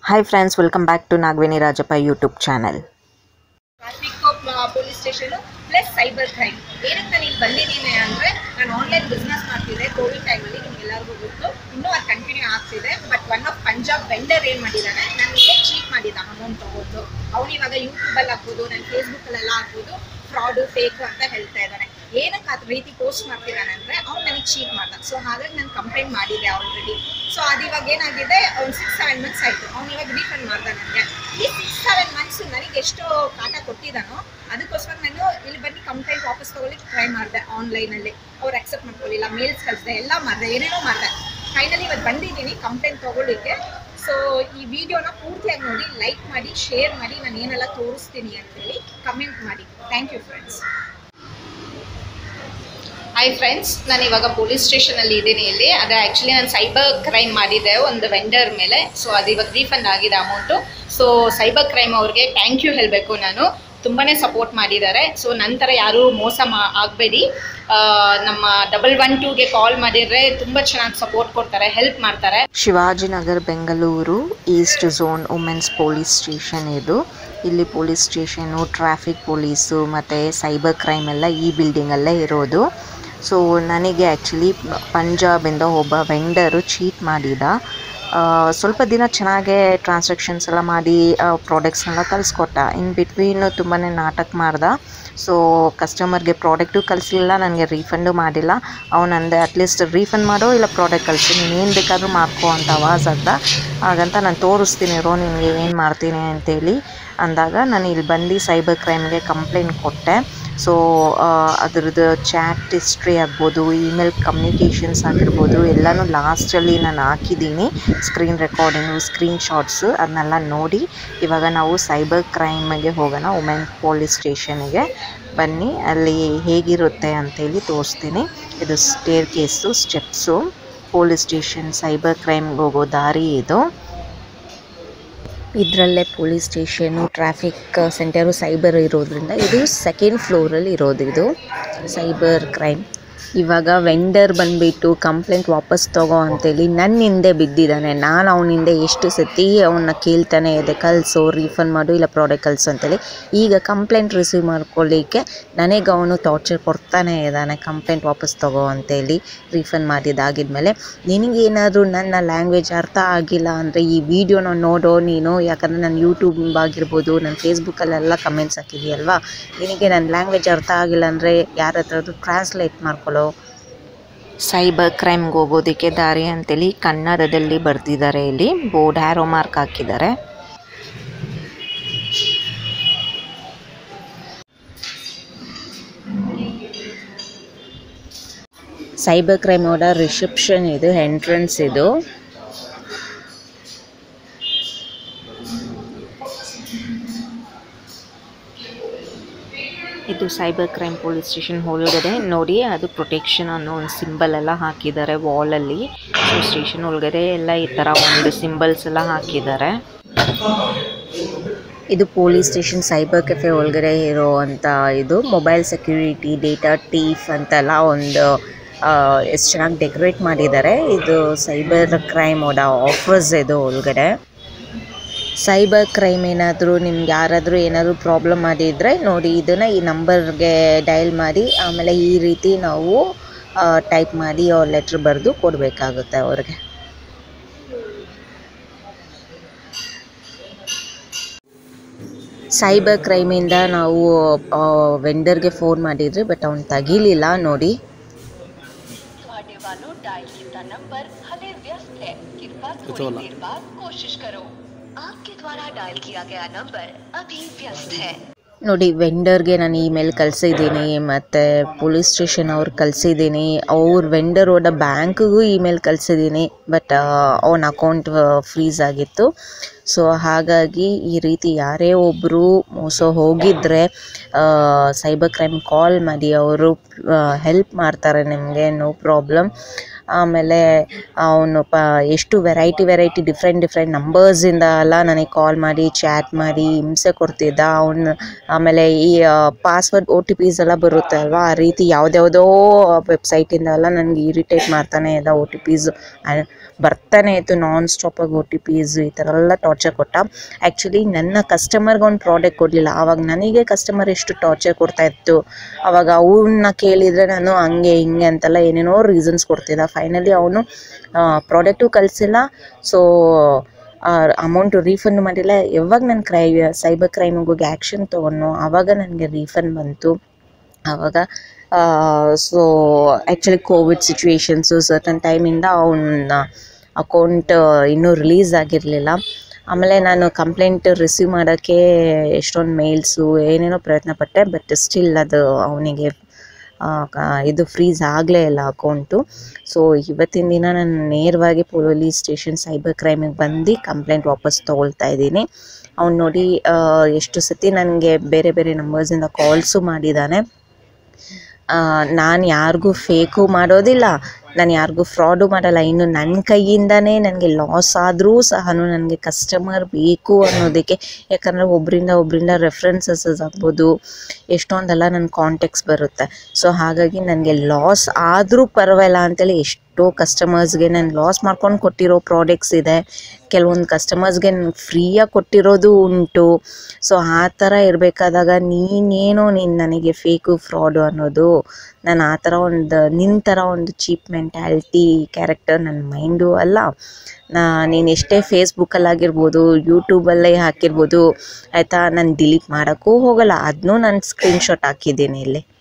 hi friends welcome back to Nagaveni Rajappa YouTube channel traffic police station plus cyber crime ಏನಕ್ಕೆ ನಾನು ಇಲ್ಲಿ ಬಂದಿದ್ದೀನಿ ಅಂದರೆ ನಾನು ಆನ್ಲೈನ್ ಬಿಸ್ನೆಸ್ ಮಾಡ್ತಿದ್ದೆ ಕೋವಿಡ್ ಟೈಮಲ್ಲಿ ನಿಮ್ಗೆಲ್ಲರಿಗೂ ಗೊತ್ತು ಇನ್ನೂ ಅದು ಕಂಟಿನ್ಯೂ ಆಗ್ತಿದೆ but one of Punjab vendor ಏನು ಮಾಡಿದ್ದಾನೆ ನನಗೆ ಚೀಟ್ ಮಾಡಿದ್ದ ಅಮೌಂಟ್ ತೊಗೊಂಡು ಅವ್ನು ಇವಾಗ ಯೂಟ್ಯೂಬಲ್ಲಿ ಆಗ್ಬೋದು ನನ್ನ ಫೇಸ್ಬುಕ್ಕಲ್ಲೆಲ್ಲ ಆಗ್ಬೋದು ಫ್ರಾಡು ಫೇಕ್ ಅಂತ ಹೇಳ್ತಾ ಇದ್ದಾನೆ ಏನಕ್ಕೆ ಆ ರೀತಿ ಪೋಸ್ಟ್ ಮಾಡ್ತಿದ್ದಾನೆ ಅಂದರೆ ಅವ್ನು ನನಗೆ ಚೀಟ್ ಮಾಡ್ದ ಸೊ ಹಾಗಾಗಿ ನಾನು ಕಂಪ್ಲೇಂಟ್ ಮಾಡಿದ್ದೆ ಆಲ್ರೆಡಿ ಸೊ ಅದು ಇವಾಗ ಏನಾಗಿದೆ ಅವ್ನು ಸಿಕ್ಸ್ ಸೆವೆನ್ ಮಂತ್ಸ್ ಆಯಿತು ಅವ್ನು ಇವಾಗ ರೀಫಂಡ್ ಮಾಡ್ದ ನನಗೆ ಈ ಸಿಕ್ಸ್ ಸೆವೆನ್ ಮಂತ್ಸ್ ನನಗೆ ಎಷ್ಟು ಕಾಟ ಕೊಟ್ಟಿದ್ದಾನೋ ಅದಕ್ಕೋಸ್ಕರ ನಾನು ಇಲ್ಲಿ ಬನ್ನಿ ಕಂಪ್ಲೇಂಟ್ ವಾಪಸ್ ತಗೊಳ್ಳಿ ಟ್ರೈ ಮಾಡಿದೆ ಆನ್ಲೈನಲ್ಲಿ ಅವ್ರು ಅಕ್ಸೆಪ್ಟ್ ಮಾಡ್ಕೊಳ್ಳಿಲ್ಲ ಮೇಲ್ಸ್ ಕಳಿಸಿದೆ ಎಲ್ಲ ಮಾಡಿದೆ ಏನೇನೋ ಮಾಡಿದೆ ಫೈನಲಿ ಇವತ್ತು ಬಂದಿದ್ದೀನಿ ಕಂಪ್ಲೇಂಟ್ ತೊಗೊಳ್ಳಿಕ್ಕೆ ಸೊ ಈ ವಿಡಿಯೋನ ಪೂರ್ತಿಯಾಗಿ ನೋಡಿ ಲೈಕ್ ಮಾಡಿ ಶೇರ್ ಮಾಡಿ ನಾನು ಏನೆಲ್ಲ ತೋರಿಸ್ತೀನಿ ಅಂತೇಳಿ ಕಮೆಂಟ್ ಮಾಡಿ thank you friends hi friends ನಾನು ಇವಾಗ ಪೊಲೀಸ್ ಸ್ಟೇಷನಲ್ಲಿ ಇದ್ದೀನಿ ಇಲ್ಲಿ ಅದು ಆ್ಯಕ್ಚುಲಿ ನಾನು ಸೈಬರ್ ಕ್ರೈಮ್ ಮಾಡಿದ್ದೆ ಒಂದು ವೆಂಡರ್ ಮೇಲೆ ಸೊ ಅದು ಇವಾಗ ರೀಫಂಡ್ ಆಗಿದೆ ಅಮೌಂಟು ಸೊ ಸೈಬರ್ ಕ್ರೈಮ್ ಅವ್ರಿಗೆ ಥ್ಯಾಂಕ್ ಯು ಹೇಳಬೇಕು ನಾನು ತುಂಬಾ ಸಪೋರ್ಟ್ ಮಾಡಿದ್ದಾರೆ ಸೊ ನಂತರ ಯಾರೂ ಮೋಸ ಮಾ ಆಗಬೇಡಿ ನಮ್ಮ ಡಬಲ್ ಒನ್ ಟೂಗೆ ಕಾಲ್ ಮಾಡಿದರೆ ತುಂಬ ಚೆನ್ನಾಗಿ ಸಪೋರ್ಟ್ ಕೊಡ್ತಾರೆ ಹೆಲ್ಪ್ ಮಾಡ್ತಾರೆ Shivajinagar Bengaluru east zone women's police station ಇದು ಇಲ್ಲಿ ಪೊಲೀಸ್ ಸ್ಟೇಷನು ಟ್ರಾಫಿಕ್ ಪೊಲೀಸು ಮತ್ತು ಸೈಬರ್ ಕ್ರೈಮ್ ಎಲ್ಲ ಈ ಬಿಲ್ಡಿಂಗಲ್ಲೇ ಇರೋದು ಸೊ ನನಗೆ ಆ್ಯಕ್ಚುಲಿ ಪಂಜಾಬಿಂದ ಒಬ್ಬ ವೆಂಡರು ಚೀಟ್ ಮಾಡಿದ ಆ, ಸ್ವಲ್ಪ ದಿನ ಚೆನ್ನಾಗೇ ಟ್ರಾನ್ಸಾಕ್ಷನ್ಸ್ ಎಲ್ಲ ಮಾಡಿ ಪ್ರಾಡಕ್ಟ್ಸ್ನೆಲ್ಲ ಕಳಿಸ್ಕೊಟ್ಟ ಇನ್ ಬಿಟ್ವೀನ್ ತುಂಬಾ ನಾಟಕ ಮಾಡ್ದ ಸೊ ಕಸ್ಟಮರ್ಗೆ ಪ್ರಾಡಕ್ಟು ಕಳಿಸಲಿಲ್ಲ ನನಗೆ ರೀಫಂಡು ಮಾಡಿಲ್ಲ ಅವನಂದೆ ಅಟ್ಲೀಸ್ಟ್ ರೀಫಂಡ್ ಮಾಡೋ ಇಲ್ಲ ಪ್ರಾಡಕ್ಟ್ ಕಳಿಸಿ ನೀನು ಏನು ಬೇಕಾದರೂ ಮಾಡ್ಕೋ ಅಂತ ಆವಾಜ್ ಆಗ್ದ ಹಾಗಂತ ನಾನು ತೋರಿಸ್ತೀನಿ ರೋ ನಿನಗೆ ಏನು ಮಾಡ್ತೀನಿ ಅಂತೇಳಿ ಅಂದಾಗ ನಾನು ಇಲ್ಲಿ ಬಂದು ಸೈಬರ್ ಕ್ರೈಮ್ಗೆ ಕಂಪ್ಲೇಂಟ್ ಕೊಟ್ಟೆ ಸೊ ಅದ್ರದ್ದು ಚಾಟ್ ಹಿಸ್ಟ್ರಿ ಆಗ್ಬೋದು ಇಮೇಲ್ ಕಮ್ಯುನಿಕೇಷನ್ಸ್ ಆಗಿರ್ಬೋದು ಎಲ್ಲನೂ ಲಾಸ್ಟಲ್ಲಿ ನಾನು ಹಾಕಿದ್ದೀನಿ ಸ್ಕ್ರೀನ್ ರೆಕಾರ್ಡಿಂಗು ಸ್ಕ್ರೀನ್ ಶಾಟ್ಸು ಅದನ್ನೆಲ್ಲ ನೋಡಿ ಇವಾಗ ನಾವು ಸೈಬರ್ ಕ್ರೈಮ್ಗೆ ಹೋಗೋಣ ವುಮೆನ್ ಪೊಲೀಸ್ ಸ್ಟೇಷನ್ಗೆ ಬನ್ನಿ ಅಲ್ಲಿ ಹೇಗಿರುತ್ತೆ ಅಂತೇಳಿ ತೋರಿಸ್ತೀನಿ ಇದು staircase steps police station cyber ಕ್ರೈಮ್ಗೆ ಹೋಗೋ ದಾರಿ ಇದು ಇದರಲ್ಲೇ police station traffic center cyber ಇರೋದ್ರಿಂದ ಇದು ಸೆಕೆಂಡ್ ಫ್ಲೋರಲ್ಲಿ ಇರೋದು ಇದು ಸೈಬರ್ ಕ್ರೈಮ್ ಇವಾಗ ವೆಂಡರ್ ಬಂದುಬಿಟ್ಟು ಕಂಪ್ಲೇಂಟ್ ವಾಪಸ್ ತಗೋ ಅಂತೇಳಿ ನನ್ನ ಹಿಂದೆ ಬಿದ್ದಿದ್ದಾನೆ ನಾನು ಅವನ ಹಿಂದೆ ಎಷ್ಟು ಸತಿ ಅವನ್ನ ಕೇಳ್ತಾನೆ ಇದೆ ಕಳಿಸು ರೀಫಂಡ್ ಮಾಡು ಇಲ್ಲ ಪ್ರಾಡಕ್ಟ್ ಕಳಿಸು ಅಂತೇಳಿ ಈಗ ಕಂಪ್ಲೇಂಟ್ ರಿಸೀವ್ ಮಾಡ್ಕೊಳ್ಳಿಕ್ಕೆ ನನಗೆ ಅವನು ಟಾರ್ಚರ್ ಕೊಡ್ತಾನೆ ಇದ್ದಾನೆ ಕಂಪ್ಲೇಂಟ್ ವಾಪಸ್ ತಗೋ ಅಂತೇಳಿ ರೀಫಂಡ್ ಮಾಡಿದ್ದಾಗಿದ್ಮೇಲೆ ನಿನಗೇನಾದರೂ ನನ್ನ ಲ್ಯಾಂಗ್ವೇಜ್ ಅರ್ಥ ಆಗಿಲ್ಲ ಅಂದರೆ ಈ ವಿಡಿಯೋನ ನೋಡೋ ನೀನು ಯಾಕಂದರೆ ನಾನು ಯೂಟ್ಯೂಬ್ ಆಗಿರ್ಬೋದು ನನ್ನ ಫೇಸ್ಬುಕ್ಕಲ್ಲೆಲ್ಲ ಕಮೆಂಟ್ಸ್ ಹಾಕಿದೆಯಲ್ವಾ ನಿನಗೆ ನನ್ನ ಲ್ಯಾಂಗ್ವೇಜ್ ಅರ್ಥ ಆಗಿಲ್ಲ ಅಂದರೆ ಯಾರ ಹತ್ರ ಟ್ರಾನ್ಸ್ಲೇಟ್ ಮಾಡ್ಕೊಳ್ಳೋ ಸೈಬರ್ ಕ್ರೈಮ್ಗೆ ಹೋಗೋದಕ್ಕೆ ದಾರಿ ಅಂತೇಳಿ ಕನ್ನಡದಲ್ಲಿ ಬರೆದಿದ್ದಾರೆ ಇಲ್ಲಿ ಬೋರ್ಡ್ ಹ್ಯಾರೋ ಮಾರ್ಕ್ ಹಾಕಿದ್ದಾರೆ ಸೈಬರ್ ಕ್ರೈಮ್ ನೋಡ ರಿಸೆಪ್ಷನ್ ಇದು ಎಂಟ್ರೆನ್ಸ್ ಇದು ಇದು ಸೈಬರ್ ಕ್ರೈಮ್ ಪೊಲೀಸ್ ಸ್ಟೇಷನ್ ಒಳಗಡೆ ನೋಡಿ ಅದು ಪ್ರೊಟೆಕ್ಷನ್ ಅನ್ನೋ ಒಂದು ಸಿಂಬಲ್ ಎಲ್ಲ ಹಾಕಿದ್ದಾರೆ ವಾಲಲ್ಲಿ ಸೊ ಸ್ಟೇಷನ್ ಒಳಗಡೆ ಎಲ್ಲ ಈ ಥರ ಒಂದು ಸಿಂಬಲ್ಸ್ ಎಲ್ಲ ಹಾಕಿದ್ದಾರೆ ಇದು ಪೊಲೀಸ್ ಸ್ಟೇಷನ್ ಸೈಬರ್ ಕೆಫೆ ಒಳಗಡೆ ಇರೋವಂಥ ಇದು ಮೊಬೈಲ್ ಸೆಕ್ಯೂರಿಟಿ ಡೇಟಾ ಟೀಫ್ ಅಂತೆಲ್ಲ ಒಂದು ಎಷ್ಟು ಚೆನ್ನಾಗಿ ಡೆಕೋರೇಟ್ ಮಾಡಿದ್ದಾರೆ ಇದು ಸೈಬರ್ ಕ್ರೈಮ್ ಓಡ ಆಫರ್ಸ್ ಇದು ಒಳಗಡೆ ಸೈಬರ್ ಕ್ರೈಮ್ ಏನಾದರೂ ನಿಮ್ಗೆ ಯಾರಾದರೂ ಏನಾದರೂ ಪ್ರಾಬ್ಲಮ್ ಮಾಡಿದರೆ ನೋಡಿ ಇದನ್ನು ಈ ನಂಬರ್ಗೆ ಡಯಲ್ ಮಾಡಿ ಆಮೇಲೆ ಈ ರೀತಿ ನಾವು ಟೈಪ್ ಮಾಡಿ ಅವ್ರ ಲೆಟ್ರ್ ಬರೆದು ಕೊಡಬೇಕಾಗುತ್ತೆ ಅವ್ರಿಗೆ ಸೈಬರ್ ಕ್ರೈಮಿಂದ ನಾವು ವೆಂಡರ್ಗೆ ಫೋನ್ ಮಾಡಿದ್ರಿ ಬಟ್ ಅವ್ನು ತೆಗೀಲಿಲ್ಲ ನೋಡಿ ਤੁਹਾਡੇ ਵੱਲੋਂ ਡਾਇਲ ਕੀਤਾ ਨੰਬਰ ਹਲੇ ਵਿਅਸਤ ਹੈ ਕਿਰਪਾ ਥੋੜੀ ਦੇਰ बाद कोशिश करो आपके द्वारा डायल किया गया नंबर अभी व्यस्त है ನೋಡಿ ವೆಂಡರ್ಗೆ ನಾನು ಇಮೇಲ್ ಕಳಿಸಿದ್ದೀನಿ ಮತ್ತು ಪೊಲೀಸ್ ಸ್ಟೇಷನ್ ಅವ್ರು ಕಳಿಸಿದ್ದೀನಿ ಅವ್ರ ವೆಂಡರ್ ಓಡ ಬ್ಯಾಂಕ್ಗೂ ಇಮೇಲ್ ಕಳಿಸಿದ್ದೀನಿ ಬಟ್ ಅವನ ಅಕೌಂಟ್ ಫ್ರೀಸ್ ಆಗಿತ್ತು ಸೊ ಹಾಗಾಗಿ ಈ ರೀತಿ ಯಾರೇ ಒಬ್ಬರು ಮೋಸ ಹೋಗಿದ್ದರೆ ಸೈಬರ್ ಕ್ರೈಮ್ ಕಾಲ್ ಮಾಡಿ ಅವರು ಹೆಲ್ಪ್ ಮಾಡ್ತಾರೆ ನಿಮಗೆ ನೋ ಪ್ರಾಬ್ಲಮ್ ಆಮೇಲೆ ಅವನು ಪ ಎಷ್ಟು ವೆರೈಟಿ ವೆರೈಟಿ ಡಿಫ್ರೆಂಟ್ ಡಿಫ್ರೆಂಟ್ ನಂಬರ್ಸಿಂದ ಎಲ್ಲ ನನಗೆ ಕಾಲ್ ಮಾಡಿ ಚಾಟ್ ಮಾಡಿ ಹಿಂಸೆ ಕೊಡ್ತಿದ್ದ ಅವನು ಆಮೇಲೆ ಈ ಪಾಸ್ವರ್ಡ್ ಒ ಟಿ ಪಿಸ್ ಎಲ್ಲ ಬರುತ್ತೆ ಅಲ್ವಾ ಆ ರೀತಿ ಯಾವುದ್ಯಾವುದೋ ವೆಬ್ಸೈಟಿಂದ ಎಲ್ಲ ನನಗೆ ಇರಿಟೇಟ್ ಮಾಡ್ತಾನೆ ಇದ್ದ ಒ ಟಿ ಪಿಸ್ ಬರ್ತಾನೆ ಇತ್ತು ನಾನ್ ಸ್ಟಾಪಾಗಿ ಒ ಟಿ ಪೀಸ್ ಈ ಥರ ಎಲ್ಲ ಟಾರ್ಚರ್ ಕೊಟ್ಟ ಆ್ಯಕ್ಚುಲಿ ನನ್ನ ಕಸ್ಟಮರ್ಗೆ ಒಂದು ಪ್ರಾಡಕ್ಟ್ ಕೊಡಲಿಲ್ಲ ಆವಾಗ ನನಗೆ ಕಸ್ಟಮರ್ ಎಷ್ಟು ಟಾರ್ಚರ್ ಕೊಡ್ತಾ ಇತ್ತು ಅವಾಗ ಅವನ್ನ ಕೇಳಿದರೆ ನಾನು ಹಂಗೆ ಹಿಂಗೆ ಅಂತೆಲ್ಲ ಏನೇನೋ ರೀಸನ್ಸ್ ಕೊಡ್ತಿದ್ದ ಫೈನಲಿ ಅವನು ಪ್ರಾಡಕ್ಟು ಕಳಿಸಿಲ್ಲ ಸೊ ಅಮೌಂಟು ರೀಫಂಡ್ ಮಾಡಿಲ್ಲ ಯಾವಾಗ ನಾನು ಕ್ರೈ ಸೈಬರ್ ಕ್ರೈಮಿಗೆ ಹೋಗಿ ಆ್ಯಕ್ಷನ್ ತೊಗೊಂಡು ಆವಾಗ ನನಗೆ ರೀಫಂಡ್ ಬಂತು ಆವಾಗ so actually covid situations certain ಟೈಮಿಂದ ಅವನ ಅಕೌಂಟ್ ಇನ್ನೂ ರಿಲೀಸ್ ಆಗಿರಲಿಲ್ಲ ಆಮೇಲೆ ನಾನು ಕಂಪ್ಲೇಂಟ್ ರಿಸೀವ್ ಮಾಡೋಕ್ಕೆ ಎಷ್ಟೊಂದು ಮೇಲ್ಸು ಏನೇನೋ ಪ್ರಯತ್ನ ಪಟ್ಟೆ ಬಟ್ ಸ್ಟಿಲ್ ಅದು ಅವನಿಗೆ ಇದು ಫ್ರೀಸ್ ಆಗಲೇ ಇಲ್ಲ ಅಕೌಂಟು ಸೊ ಇವತ್ತಿನ ದಿನ ನಾನು ನೇರವಾಗಿ ಪೊಲೀಸ್ ಸ್ಟೇಷನ್ ಸೈಬರ್ ಕ್ರೈಮಿಗೆ ಬಂದು ಕಂಪ್ಲೇಂಟ್ ವಾಪಸ್ ತೊಗೊಳ್ತಾ ಇದ್ದೀನಿ ಅವ್ನು ನೋಡಿ ಆ, ಎಷ್ಟು ಸತಿ ನನಗೆ ಬೇರೆ ಬೇರೆ ನಂಬರ್ಸಿಂದ ಕಾಲ್ಸು ಮಾಡಿದ್ದಾನೆ ನಾನು ಯಾರಿಗೂ ಫೇಕು ಮಾಡೋದಿಲ್ಲ ನಾನು ಯಾರಿಗೂ ಫ್ರಾಡು ಮಾಡಲ್ಲ ಇನ್ನು ನನ್ನ ಕೈಯಿಂದನೇ ನನಗೆ ಲಾಸ್ ಆದರೂ ಸಹ ನನಗೆ ಕಸ್ಟಮರ್ ಬೇಕು ಅನ್ನೋದಕ್ಕೆ ಯಾಕಂದರೆ ಒಬ್ಬರಿಂದ ಒಬ್ಬರಿಂದ ರೆಫರೆನ್ಸಸ್ ಆಗ್ಬೋದು ಎಷ್ಟೊಂದೆಲ್ಲ ನನ್ನ ಕಾಂಟ್ಯಾಕ್ಟ್ಸ್ ಬರುತ್ತೆ ಸೊ ಹಾಗಾಗಿ ನನಗೆ ಲಾಸ್ ಆದರೂ ಪರವಾಗಿಲ್ಲ ಅಂತೇಳಿ ಎಷ್ಟೋ ಕಸ್ಟಮರ್ಸ್ಗೆ ನಾನು ಲಾಸ್ ಮಾಡ್ಕೊಂಡು ಕೊಟ್ಟಿರೋ ಪ್ರಾಡಕ್ಟ್ಸ್ ಇದೆ ಕೆಲವೊಂದು ಕಸ್ಟಮರ್ಸ್ಗೆ ಫ್ರೀಯಾಗಿ ಕೊಟ್ಟಿರೋದು ಉಂಟು ಸೊ ಆ ಥರ ಇರಬೇಕಾದಾಗ ನೀನೇನೋ ನೀನು ನನಗೆ ಫೇಕು ಫ್ರಾಡು ಅನ್ನೋದು ನಾನು ಆ ಥರ ಒಂದು ನಿನ್ನ ಥರ ಒಂದು ಚೀಪ್ ಮೆಂಟ್ಯಾಲಿಟಿ ಕ್ಯಾರೆಕ್ಟರ್ ನನ್ನ ಮೈಂಡು ಅಲ್ಲ ನಾ ನೀನು ಎಷ್ಟೇ ಫೇಸ್ಬುಕ್ಕಲ್ಲಾಗಿರ್ಬೋದು ಯೂಟ್ಯೂಬಲ್ಲೇ ಹಾಕಿರ್ಬೋದು ಆಯಿತಾ ನಾನು ಡಿಲೀಟ್ ಮಾಡೋಕ್ಕೂ ಹೋಗಲ್ಲ ಅದನ್ನೂ ನಾನು ಸ್ಕ್ರೀನ್ಶಾಟ್ ಹಾಕಿದ್ದೀನಿ ಇಲ್ಲಿ